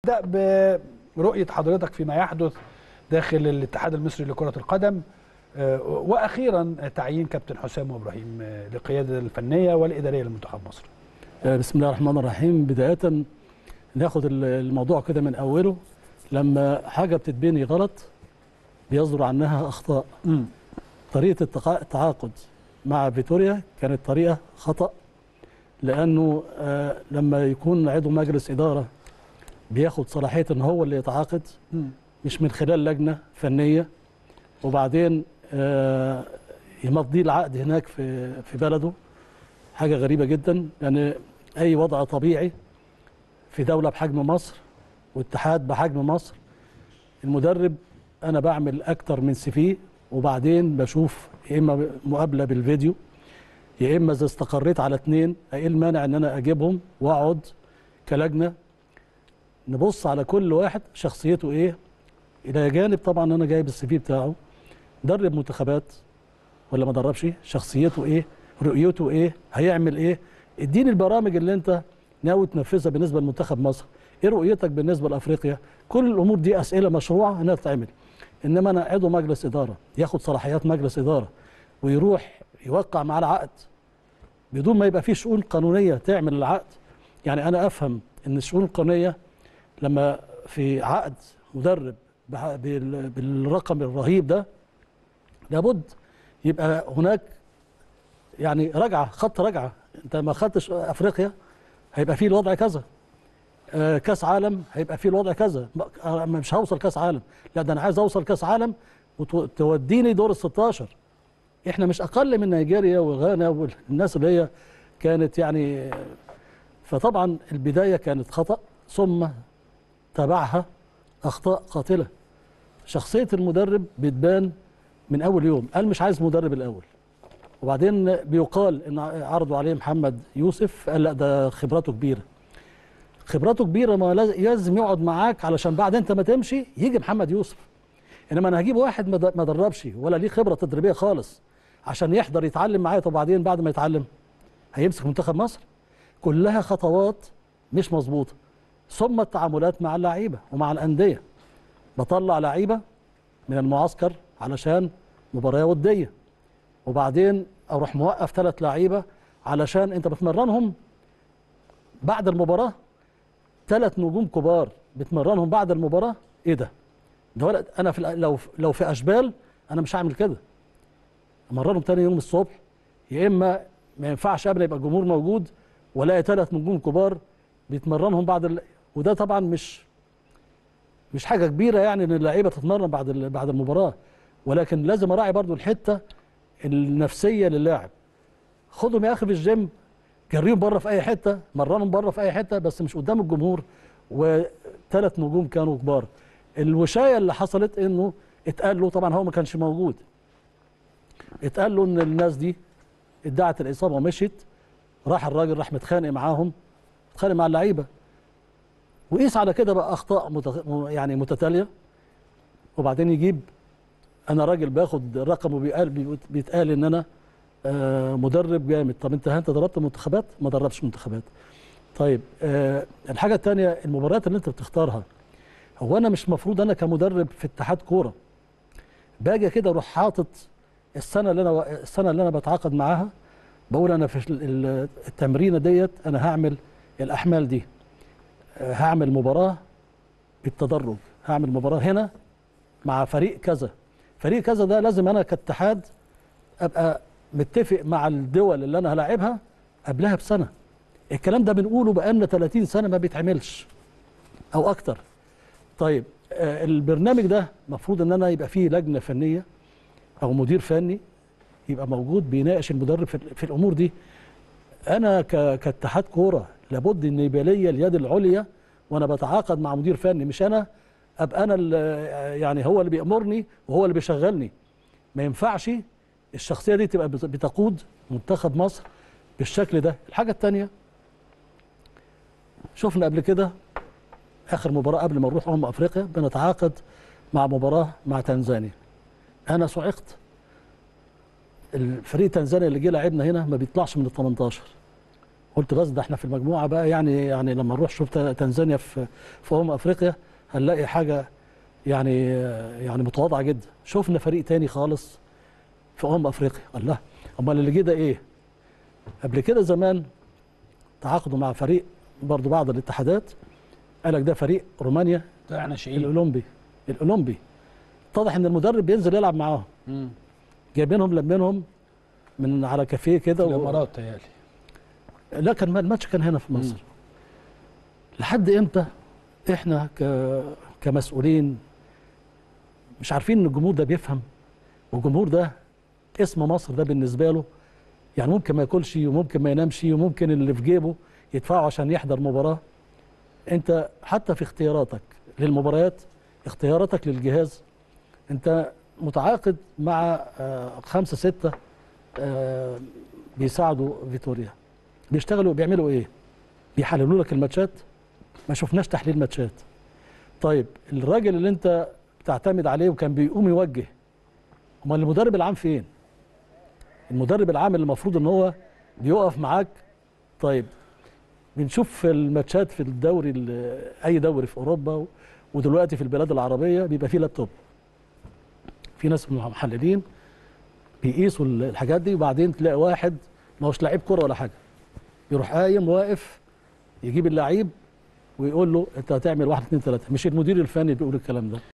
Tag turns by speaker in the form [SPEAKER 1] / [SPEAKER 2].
[SPEAKER 1] نبدا برؤيه حضرتك فيما يحدث داخل الاتحاد المصري لكره القدم آه، واخيرا تعيين كابتن حسام وابراهيم آه، للقياده الفنيه والاداريه لمنتخب مصر
[SPEAKER 2] بسم الله الرحمن الرحيم بداية ناخد ال- الموضوع كده من أوله لما حاجة بتتبني غلط بيصدر عنها أخطاء طريقة التقا- التعاقد مع فيتوريا كانت طريقة خطأ لأنه آه، لما يكون عضو مجلس إدارة بياخد صلاحية إن هو اللي يتعاقد مش من خلال لجنة فنية وبعدين آه، يمضي العقد هناك في في بلده حاجة غريبة جدا يعني أي وضع طبيعي في دولة بحجم مصر واتحاد بحجم مصر المدرب أنا بعمل أكتر من سي في وبعدين بشوف يا إما مقابلة بالفيديو يا إما إذا استقريت على اتنين إيه المانع إن أنا أجيبهم وأقعد كلجنة نبص على كل واحد شخصيته إيه إلى جانب طبعا أنا جايب السي في بتاعه درب منتخبات ولا ما دربش شخصيته إيه رؤيته ايه هيعمل ايه اديني البرامج اللي انت ناوي تنفذها بالنسبه لمنتخب مصر ايه رؤيتك بالنسبه لافريقيا كل الامور دي اسئله مشروعه انها تتعمل انما انا عضو مجلس اداره ياخد صلاحيات مجلس اداره ويروح يوقع معاه العقد بدون ما يبقى فيه شؤون قانونيه تعمل العقد يعني انا افهم ان الشؤون القانونيه لما في عقد مدرب بح- بال- بالرقم الرهيب ده لابد يبقى هناك يعني رجعه خط رجعه انت ما خدتش افريقيا هيبقى فيه الوضع كذا آه، كاس عالم هيبقى فيه الوضع كذا ما- آه، مش هوصل كاس عالم لا ده انا عايز اوصل كاس عالم وتوديني دور ال 16 احنا مش اقل من نيجيريا وغانا والناس اللي هي كانت يعني فطبعا البدايه كانت خطا ثم تبعها اخطاء قاتله شخصيه المدرب بتبان من اول يوم قال مش عايز مدرب الاول وبعدين بيقال ان عرضوا عليه محمد يوسف قال لا ده خبراته كبيره خبراته كبيره ما لاز- لازم يقعد معاك علشان بعد انت ما تمشي يجي محمد يوسف انما انا هجيب واحد ما د- ما دربش ولا ليه خبره تدريبيه خالص عشان يحضر يتعلم معايا طب وبعدين بعد ما يتعلم هيمسك منتخب مصر كلها خطوات مش مظبوطه ثم التعاملات مع اللعيبه ومع الانديه بطلع لعيبه من المعسكر علشان مباراه وديه وبعدين اروح موقف ثلاث لعيبه علشان انت بتمرنهم بعد المباراه ثلاث نجوم كبار بتمرنهم بعد المباراه ايه ده؟ ده ولد انا في الأ- لو لو في اشبال انا مش هعمل كده امرنهم تاني يوم الصبح يا اما ما ينفعش قبل يبقى الجمهور موجود والاقي ثلاث نجوم كبار بيتمرنهم بعد ال... وده طبعا مش مش حاجه كبيره يعني ان اللعيبه تتمرن بعد ال- بعد المباراه ولكن لازم اراعي برضو الحته النفسيه للاعب خدهم يا اخي في الجيم جريهم بره في اي حته مرنهم بره في اي حته بس مش قدام الجمهور وثلاث نجوم كانوا كبار الوشايه اللي حصلت انه اتقال له طبعا هو ما كانش موجود اتقال له ان الناس دي ادعت الاصابه ومشيت راح الراجل راح متخانق معاهم متخانق مع اللعيبه وقيس على كده بقى اخطاء متخ... يعني متتاليه وبعدين يجيب انا راجل باخد رقم وبيقال بيقول- بيتقال ان انا آه، مدرب جامد طب انت انت ضربت منتخبات ما دربتش منتخبات طيب آه، الحاجه الثانيه المباريات اللي انت بتختارها هو انا مش مفروض انا كمدرب في اتحاد كوره باجي كده اروح حاطط السنه اللي انا السنه اللي انا بتعاقد معاها بقول انا في ال- ال- التمرينه ديت انا هعمل الاحمال دي آه، هعمل مباراه بالتدرج هعمل مباراه هنا مع فريق كذا فريق كذا ده لازم انا كاتحاد ابقى متفق مع الدول اللي انا هلاعبها قبلها بسنه الكلام ده بنقوله بقالنا 30 سنه ما بيتعملش او اكتر طيب آه، البرنامج ده المفروض ان انا يبقى فيه لجنه فنيه او مدير فني يبقى موجود بيناقش المدرب في, في الامور دي انا ك- كاتحاد كوره لابد ان يبقى ليا اليد العليا وانا بتعاقد مع مدير فني مش انا ابقى انا ال- يعني هو اللي بيامرني وهو اللي بيشغلني ما ينفعش الشخصيه دي تبقى بت- بتقود منتخب مصر بالشكل ده الحاجه الثانيه شفنا قبل كده اخر مباراه قبل ما نروح امم افريقيا بنتعاقد مع مباراه مع تنزانيا انا صعقت الفريق تنزانيا اللي جه لعبنا هنا ما بيطلعش من ال 18 قلت بس ده احنا في المجموعه بقى يعني يعني لما نروح شوف تنزانيا في في امم افريقيا هنلاقي حاجه يعني يعني متواضعه جدا شفنا فريق تاني خالص في امم افريقيا الله امال اللي جه ده ايه قبل كده زمان تعاقدوا مع فريق برضو بعض الاتحادات قال لك ده فريق رومانيا
[SPEAKER 1] بتاع ناشئين
[SPEAKER 2] الاولمبي الاولمبي اتضح ان المدرب بينزل يلعب معاهم
[SPEAKER 1] مم.
[SPEAKER 2] جايبينهم لمنهم من على كافيه
[SPEAKER 1] في
[SPEAKER 2] كده و...
[SPEAKER 1] الامارات تهيألي
[SPEAKER 2] لا كان الماتش كان هنا في مصر لحد امتى احنا ك... كمسؤولين مش عارفين ان الجمهور ده بيفهم والجمهور ده اسم مصر ده بالنسبه له يعني ممكن ما ياكلش وممكن ما ينامش وممكن اللي في جيبه يدفعه عشان يحضر مباراه انت حتى في اختياراتك للمباريات اختياراتك للجهاز انت متعاقد مع آه، خمسه سته آه، بيساعدوا فيتوريا بيشتغلوا بيعملوا ايه؟ بيحللوا لك الماتشات ما شفناش تحليل ماتشات طيب الراجل اللي انت بتعتمد عليه وكان بيقوم يوجه امال المدرب العام فين؟ المدرب العام اللي المفروض ان هو بيقف معاك طيب بنشوف في الماتشات في الدوري ال- اي دوري في اوروبا ودلوقتي في البلاد العربيه بيبقى فيه لابتوب في ناس من المحللين بيقيسوا ال- الحاجات دي وبعدين تلاقي واحد ما هوش لعيب كوره ولا حاجه يروح قايم واقف يجيب اللعيب ويقول له انت هتعمل واحد اتنين تلاته مش المدير الفني بيقول الكلام ده